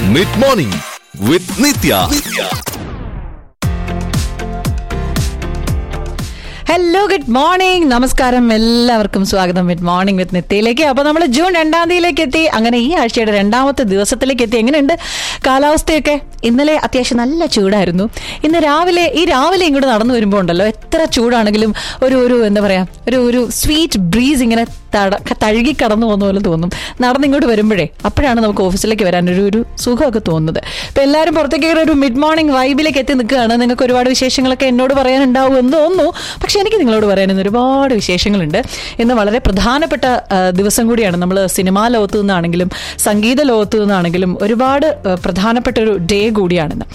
mid morning with Nitya hello good morning നമസ്കാരം എല്ലാവർക്കും സ്വാഗതം ഗുഡ് മോർണിംഗ് വിത്ത് നിത്യയിലേക്ക് അപ്പൊ നമ്മൾ ജൂൺ രണ്ടാം തീയതിയിലേക്ക് എത്തി അങ്ങനെ ഈ ആഴ്ചയുടെ രണ്ടാമത്തെ ദിവസത്തിലേക്ക് എത്തി എങ്ങനെയുണ്ട് കാലാവസ്ഥയൊക്കെ ഇന്നലെ അത്യാവശ്യം നല്ല ചൂടായിരുന്നു ഇന്ന് രാവിലെ ഈ രാവിലെ ഇങ്ങോട്ട് നടന്നു വരുമ്പോൾ ഉണ്ടല്ലോ എത്ര ചൂടാണെങ്കിലും ഒരു ഒരു എന്താ പറയാ ഒരു ഒരു സ്വീറ്റ് ബ്രീസ് ഇങ്ങനെ തട തഴുകി കടന്നു പോകുന്ന പോലെ തോന്നും നടന്നിങ്ങോട്ട് വരുമ്പോഴേ അപ്പോഴാണ് നമുക്ക് ഓഫീസിലേക്ക് വരാൻ ഒരു ഒരു സുഖമൊക്കെ തോന്നുന്നത് ഇപ്പൊ എല്ലാവരും പുറത്തേക്ക് കയറി ഒരു മിഡ് മോർണിംഗ് വൈബിലേക്ക് എത്തി നിൽക്കുകയാണ് നിങ്ങൾക്ക് ഒരുപാട് വിശേഷങ്ങളൊക്കെ എന്നോട് പറയാനുണ്ടാവും എന്ന് തോന്നുന്നു പക്ഷെ എനിക്ക് നിങ്ങളോട് പറയാൻ ഇന്ന് ഒരുപാട് വിശേഷങ്ങളുണ്ട് ഇന്ന് വളരെ പ്രധാനപ്പെട്ട ആ, ദിവസം കൂടിയാണ് നമ്മൾ സിനിമാ ലോകത്തു നിന്നാണെങ്കിലും സംഗീത ലോകത്തു നിന്നാണെങ്കിലും ഒരുപാട് ആ, പ്രധാനപ്പെട്ട ഒരു ഡേ കൂടിയാണിന്ന്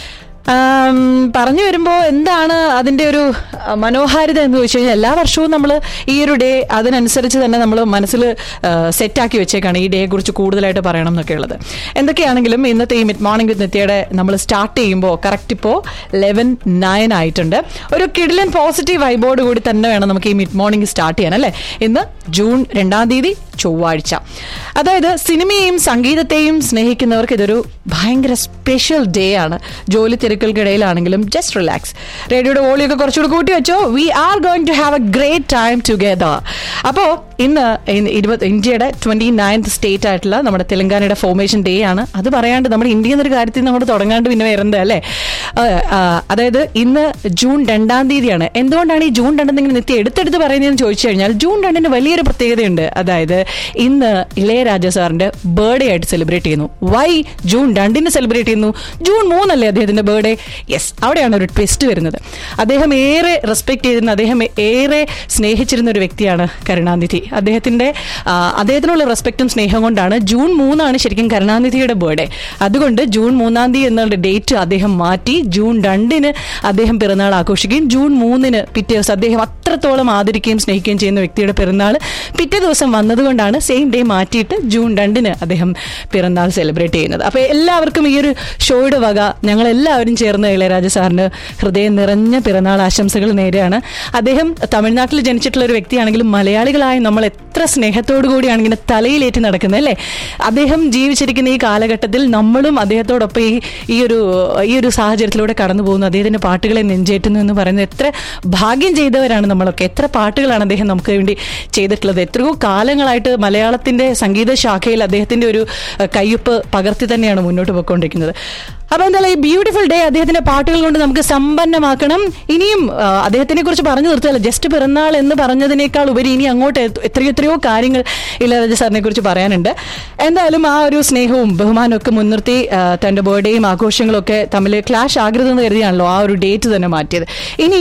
ആം, പറഞ്ഞു വരുമ്പോൾ എന്താണ് അതിന്റെ ഒരു ആ, മനോഹാരിത എന്ന് ചോദിച്ചു കഴിഞ്ഞാൽ എല്ലാ വർഷവും നമ്മൾ ഈ ഒരു ഡേ അതിനനുസരിച്ച് തന്നെ നമ്മൾ മനസ്സിൽ സെറ്റാക്കി വെച്ചേക്കാണ് ഈ ഡേയെ കുറിച്ച് കൂടുതലായിട്ട് പറയണം എന്നൊക്കെ ഉള്ളത് എന്തൊക്കെയാണെങ്കിലും ഇന്നത്തെ ഈ മിഡ് മോർണിംഗ് വിത്ത് നിത്യയുടെ നമ്മൾ സ്റ്റാർട്ട് ചെയ്യുമ്പോൾ കറക്റ്റ് ഇപ്പോൾ ലെവൻ നയൻ ആയിട്ടുണ്ട് ഒരു കിടിലൻ പോസിറ്റീവ് വൈബോട് കൂടി തന്നെ വേണം നമുക്ക് ഈ മിഡ് മോർണിംഗ് സ്റ്റാർട്ട് ചെയ്യാൻ അല്ലേ ഇന്ന് ജൂൺ രണ്ടാം തീയതി ചൊവ്വാഴ്ച അതായത് സിനിമയെയും സംഗീതത്തെയും സ്നേഹിക്കുന്നവർക്ക് ഇതൊരു ഭയങ്കര സ്പെഷ്യൽ ഡേ ആണ് ജോലി തിരക്കുകൾക്കിടയിലാണെങ്കിലും ജസ്റ്റ് റിലാക്സ് റേഡിയോയുടെ വോളിയൊക്കെ കുറച്ചുകൂടി കൂട്ടി വെച്ചോ we are going to have a great time together അപ്പോൾ ഇന്ന് ഇന്ന് ഇരുപത് ഇന്ത്യയുടെ ട്വന്റി നയൻത് സ്റ്റേറ്റ് ആയിട്ടുള്ള നമ്മുടെ തെലങ്കാനയുടെ ഫോർമേഷൻ ഡേ ആണ് അത് പറയാണ്ട് നമ്മുടെ ഇന്ത്യ എന്നൊരു കാര്യത്തിൽ നിന്ന് അങ്ങോട്ട് തുടങ്ങാണ്ട് പിന്നെ വരുന്നത് അല്ലേ ആ, ആ, അതായത് ഇന്ന് ജൂൺ രണ്ടാം തീയതിയാണ് എന്തുകൊണ്ടാണ് ഈ ജൂൺ രണ്ടെന്ന് ഇങ്ങനെ നിത്യം എടുത്തെടുത്ത് പറയുന്നതെന്ന് ചോദിച്ചു കഴിഞ്ഞാൽ ജൂൺ രണ്ടിന് വലിയൊരു പ്രത്യേകതയുണ്ട് അതായത് ഇന്ന് ഇളയരാജ സാറിന്റെ ബർത്ത്ഡേ ആയിട്ട് സെലിബ്രേറ്റ് ചെയ്യുന്നു വൈ ജൂൺ രണ്ടിന് സെലിബ്രേറ്റ് ചെയ്യുന്നു ജൂൺ മൂന്നല്ലേ അദ്ദേഹത്തിന്റെ ബർത്ത്ഡേ യെസ് അവിടെയാണ് ഒരു ട്വിസ്റ്റ് വരുന്നത് അദ്ദേഹം ഏറെ റെസ്പെക്ട് ചെയ്തിരുന്ന അദ്ദേഹം ഏറെ സ്നേഹിച്ചിരുന്ന ഒരു വ്യക്തിയാണ് കരുണാനിധി അദ്ദേഹത്തിന്റെ ആ, അദ്ദേഹത്തിനുള്ള റെസ്പെക്റ്റും സ്നേഹം കൊണ്ടാണ് ജൂൺ മൂന്നാണ് ശരിക്കും കരുണാനിധിയുടെ ബർത്ത്ഡേ അതുകൊണ്ട് ജൂൺ മൂന്നാം തീയതി എന്നുള്ള ഡേറ്റ് അദ്ദേഹം മാറ്റി ജൂൺ രണ്ടിന് അദ്ദേഹം പിറന്നാൾ ആഘോഷിക്കുകയും ജൂൺ മൂന്നിന് പിറ്റേ ദിവസം അദ്ദേഹം അത്രത്തോളം ആദരിക്കുകയും സ്നേഹിക്കുകയും ചെയ്യുന്ന വ്യക്തിയുടെ പിറന്നാൾ പിറ്റേ ദിവസം വന്നതുകൊണ്ടാണ് സെയിം ഡേ മാറ്റിയിട്ട് ജൂൺ രണ്ടിന് അദ്ദേഹം പിറന്നാൾ സെലിബ്രേറ്റ് ചെയ്യുന്നത് അപ്പോൾ എല്ലാവർക്കും ഈ ഒരു ഷോയുടെ വക ഞങ്ങൾ എല്ലാവരും ചേർന്ന് ഇളയരാജ സാറിന് ഹൃദയം നിറഞ്ഞ പിറന്നാൾ ആശംസകൾ നേരെയാണ് അദ്ദേഹം തമിഴ്നാട്ടിൽ ജനിച്ചിട്ടുള്ള ഒരു വ്യക്തിയാണെങ്കിലും മലയാളികളായ നമ്മൾ എത്ര സ്നേഹത്തോടു കൂടിയാണ് ഇങ്ങനെ തലയിലേറ്റി നടക്കുന്നത് അല്ലേ അദ്ദേഹം ജീവിച്ചിരിക്കുന്ന ഈ കാലഘട്ടത്തിൽ നമ്മളും അദ്ദേഹത്തോടൊപ്പം ഈ ഈ ഒരു ഈ ഒരു സാഹചര്യത്തിലൂടെ കടന്നു പോകുന്നു അദ്ദേഹത്തിന്റെ പാട്ടുകളെ നെഞ്ചേറ്റുന്നു എന്ന് പറയുന്നത് എത്ര ഭാഗ്യം ചെയ്തവരാണ് നമ്മളൊക്കെ എത്ര പാട്ടുകളാണ് അദ്ദേഹം നമുക്ക് വേണ്ടി ചെയ്തിട്ടുള്ളത് എത്രയോ കാലങ്ങളായിട്ട് മലയാളത്തിന്റെ സംഗീത ശാഖയിൽ അദ്ദേഹത്തിന്റെ ഒരു അഹ്, കയ്യൊപ്പ് പകർത്തി തന്നെയാണ് മുന്നോട്ട് പോയിക്കൊണ്ടിരിക്കുന്നത് അപ്പൊ എന്തായാലും ഈ ബ്യൂട്ടിഫുൾ ഡേ അദ്ദേഹത്തിന്റെ പാട്ടുകൾ കൊണ്ട് നമുക്ക് സമ്പന്നമാക്കണം ഇനിയും ആ, അദ്ദേഹത്തിനെ കുറിച്ച് പറഞ്ഞു നിർത്തിയല്ല ജസ്റ്റ് പിറന്നാൾ എന്ന് പറഞ്ഞതിനേക്കാൾ ഉപരി ഇനി അങ്ങോട്ട് എത്ര- എത്രയോ എത്രയോ കാര്യങ്ങൾ ഇളയരാജ സാറിനെ കുറിച്ച് പറയാനുണ്ട് എന്തായാലും ആ ഒരു സ്നേഹവും ബഹുമാനവും ഒക്കെ മുൻനിർത്തി ആ, തന്റെ ബർത്ത്ഡേയും ആഘോഷങ്ങളും ഒക്കെ തമ്മിൽ ക്ലാഷ് ആകരുതെന്ന് കരുതിയാണല്ലോ ആ ഒരു ഡേറ്റ് തന്നെ മാറ്റിയത് ഇനി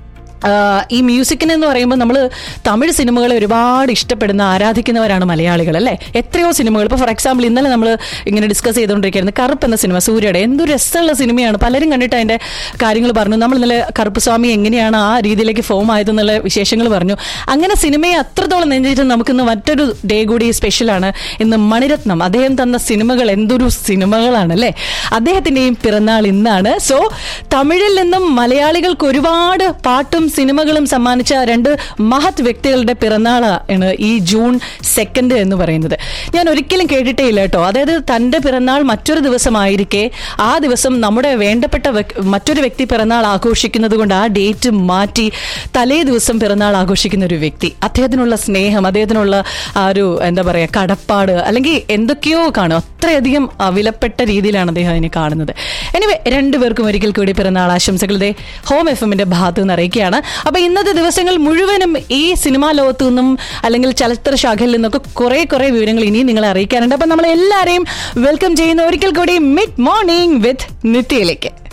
ആ, ഈ മ്യൂസിക്കിന് എന്ന് പറയുമ്പോൾ നമ്മൾ തമിഴ് സിനിമകളെ ഒരുപാട് ഇഷ്ടപ്പെടുന്ന ആരാധിക്കുന്നവരാണ് മലയാളികൾ അല്ലേ എത്രയോ സിനിമകൾ ഇപ്പോൾ ഫോർ എക്സാമ്പിൾ ഇന്നലെ നമ്മൾ ഇങ്ങനെ ഡിസ്കസ് ചെയ്തുകൊണ്ടിരിക്കുകയായിരുന്നു കറുപ്പ് എന്ന സിനിമ സൂര്യയുടെ എന്തൊരു രസമുള്ള സിനിമയാണ് പലരും കണ്ടിട്ട് അതിന്റെ കാര്യങ്ങൾ പറഞ്ഞു നമ്മൾ ഇന്നലെ കറുപ്പ് സ്വാമി എങ്ങനെയാണ് ആ രീതിയിലേക്ക് ഫോം ആയതെന്നുള്ള വിശേഷങ്ങൾ പറഞ്ഞു അങ്ങനെ സിനിമയെ അത്രത്തോളം നെഞ്ചിട്ട് നമുക്കിന്ന് മറ്റൊരു ഡേ കൂടി സ്പെഷ്യലാണ് ഇന്ന് മണിരത്നം അദ്ദേഹം തന്ന സിനിമകൾ എന്തൊരു സിനിമകളാണ് അല്ലേ അദ്ദേഹത്തിന്റെയും പിറന്നാൾ ഇന്നാണ് സോ തമിഴിൽ നിന്നും മലയാളികൾക്ക് ഒരുപാട് പാട്ടും സിനിമകളും സമ്മാനിച്ച രണ്ട് മഹത് വ്യക്തികളുടെ പിറന്നാളാണ് ഈ ജൂൺ സെക്കൻഡ് എന്ന് പറയുന്നത് ഞാൻ ഒരിക്കലും കേട്ടിട്ടേ ഇല്ല കേട്ടോ അതായത് തന്റെ പിറന്നാൾ മറ്റൊരു ദിവസമായിരിക്കെ ആ ദിവസം നമ്മുടെ വേണ്ടപ്പെട്ട വ്യക്- മറ്റൊരു വ്യക്തി പിറന്നാൾ ആഘോഷിക്കുന്നത് കൊണ്ട് ആ ഡേറ്റ് മാറ്റി തലേ ദിവസം പിറന്നാൾ ആഘോഷിക്കുന്ന ഒരു വ്യക്തി അദ്ദേഹത്തിനുള്ള സ്നേഹം അദ്ദേഹത്തിനുള്ള ആ ഒരു എന്താ പറയാ കടപ്പാട് അല്ലെങ്കിൽ എന്തൊക്കെയോ കാണും അത്രയധികം ആ, വിലപ്പെട്ട രീതിയിലാണ് അദ്ദേഹം അതിനെ കാണുന്നത് എനിവേ രണ്ടുപേർക്കും ഒരിക്കൽ കൂടി പിറന്നാൾ ആശംസകൾ ദേ ഹോം എഫ് എമ്മിന്റെ ഭാഗത്ത് നിന്ന് അറിയിക്കുകയാണ് അപ്പൊ ഇന്നത്തെ ദിവസങ്ങൾ മുഴുവനും ഈ സിനിമാ ലോകത്തു നിന്നും അല്ലെങ്കിൽ ചലച്ചിത്ര ശാഖയിൽ നിന്നൊക്കെ കുറെ കുറെ വിവരങ്ങൾ ഇനിയും നിങ്ങളെ അറിയിക്കാനുണ്ട് അപ്പൊ നമ്മൾ എല്ലാവരെയും വെൽക്കം ചെയ്യുന്ന ഒരിക്കൽ കൂടി മിഡ് മോർണിംഗ് വിത്ത് നിത്യയിലേക്ക്